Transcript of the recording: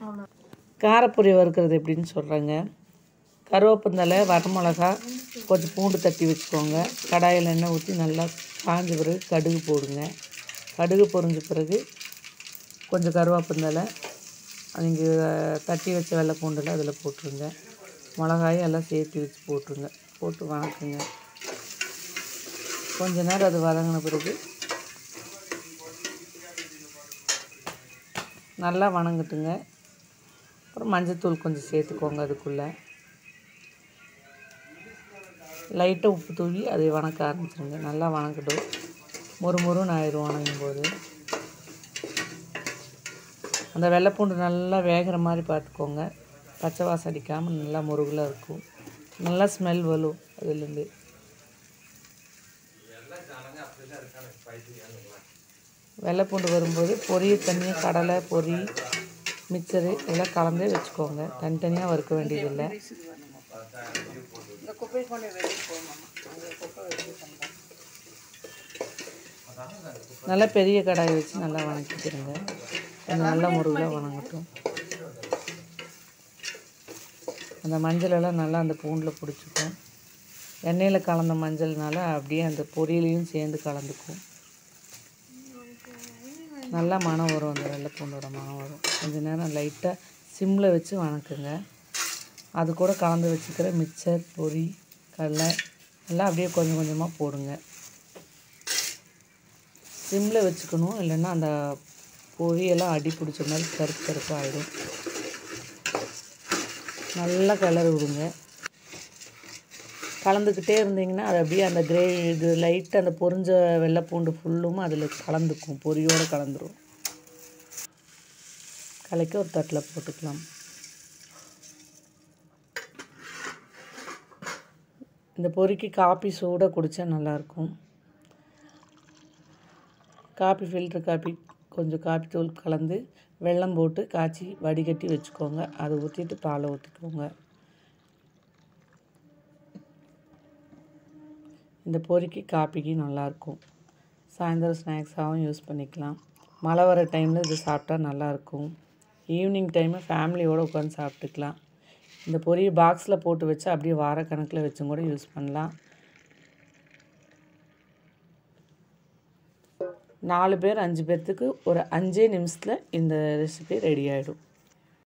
அவ்வளோ காரப்பொரி வறுக்கிறது எப்படின்னு சொல்கிறேங்க கருவேப்பந்தலை வரமிளகா கொஞ்சம் பூண்டு தட்டி வச்சுக்கோங்க கடாயில் எண்ணெய் ஊற்றி நல்லா காஞ்ச பிறகு கடுகு போடுங்க கடுகு பொரிஞ்ச பிறகு கொஞ்சம் கருவேப்பந்தலை நீங்கள் தட்டி வச்ச வெள்ளை பூண்டில் அதில் போட்டுருங்க மிளகாயும் எல்லாம் சேர்த்து வச்சு போட்டுருங்க போட்டு வணக்குங்க கொஞ்ச நேரம் அது வதங்கின பிறகு நல்லா வணங்கட்டுங்க அப்புறம் மஞ்சத்தூள் கொஞ்சம் சேர்த்துக்கோங்க அதுக்குள்ளே லைட்டாக உப்பு தூவி அதை வணக்க ஆரம்பிச்சிருங்க நல்லா வணக்கட்டும் மொறு மொறுன்னு ஆயிரும் வணங்கும் போது அந்த வெள்ளைப்பூண்டு நல்லா வேகிற மாதிரி பார்த்துக்கோங்க பச்சை வாசம் அடிக்காமல் நல்லா முருகலாக இருக்கும் நல்லா ஸ்மெல் வரும் அதுலேருந்து வெள்ளைப்பூண்டு வரும்போது பொரி தனியாக கடலை பொரி மிக்சரு எல்லாம் கலந்தே வச்சுக்கோங்க தனித்தனியாக வறுக்க வேண்டியதில்லை இந்த குப்பை கொண்டு வெளியே போகணும் அங்கே குப்பை வெளியே பண்ணலாம் நல்லா பெரிய கடாய் வச்சு நல்லா வணக்கிக்கிறங்க கொஞ்சம் நல்லா முருகலாக வணங்கட்டும் அந்த மஞ்சளெல்லாம் நல்லா அந்த பூண்டில் பிடிச்சிக்கும் எண்ணெயில் கலந்த மஞ்சள்னால அப்படியே அந்த பொரியலையும் சேர்ந்து கலந்துக்கும் நல்லா மனம் வரும் அந்த வெள்ளை பூண்டோட மனம் வரும் கொஞ்ச நேரம் லைட்டாக சிம்மில் வச்சு வணக்குங்க அது கூட கலந்து வச்சுக்கிற மிக்சர் பொரி கடலை எல்லாம் அப்படியே கொஞ்சம் கொஞ்சமாக போடுங்க சிம்மில் வச்சுக்கணும் இல்லைன்னா அந்த பொரியெல்லாம் அடி பிடிச்ச மாதிரி கருப்பு கருப்பாக ஆகிடும் நல்லா கலர் விடுங்க கலந்துக்கிட்டே இருந்தீங்கன்னா அது அப்படியே அந்த கிரே இது லைட்டாக அந்த பொரிஞ்ச வெள்ளைப்பூண்டு ஃபுல்லும் அதில் கலந்துக்கும் பொரியோடு கலந்துரும் கலக்கி ஒரு தட்டில் போட்டுக்கலாம் இந்த பொரிக்கு காப்பி சூடாக குடித்தா நல்லாயிருக்கும் காப்பி ஃபில்ட்ரு காப்பி கொஞ்சம் காப்பி தூள் கலந்து வெல்லம் போட்டு காய்ச்சி வடிகட்டி வச்சுக்கோங்க அதை ஊற்றிட்டு பாலை ஊற்றிக்கோங்க இந்த பொரிக்கு காப்பிக்கு நல்லாயிருக்கும் சாயந்தரம் ஸ்நாக்ஸாகவும் யூஸ் பண்ணிக்கலாம் மழை வர டைமில் இது சாப்பிட்டா நல்லாயிருக்கும் ஈவினிங் டைமு ஃபேமிலியோடு உட்காந்து சாப்பிட்டுக்கலாம் இந்த பொரியை பாக்ஸில் போட்டு வச்சு அப்படியே வாரக்கணக்கில் வச்சும் கூட யூஸ் பண்ணலாம் நாலு பேர் அஞ்சு பேர்த்துக்கு ஒரு அஞ்சே நிமிஷத்தில் இந்த ரெசிபி ரெடி ஆகிடும்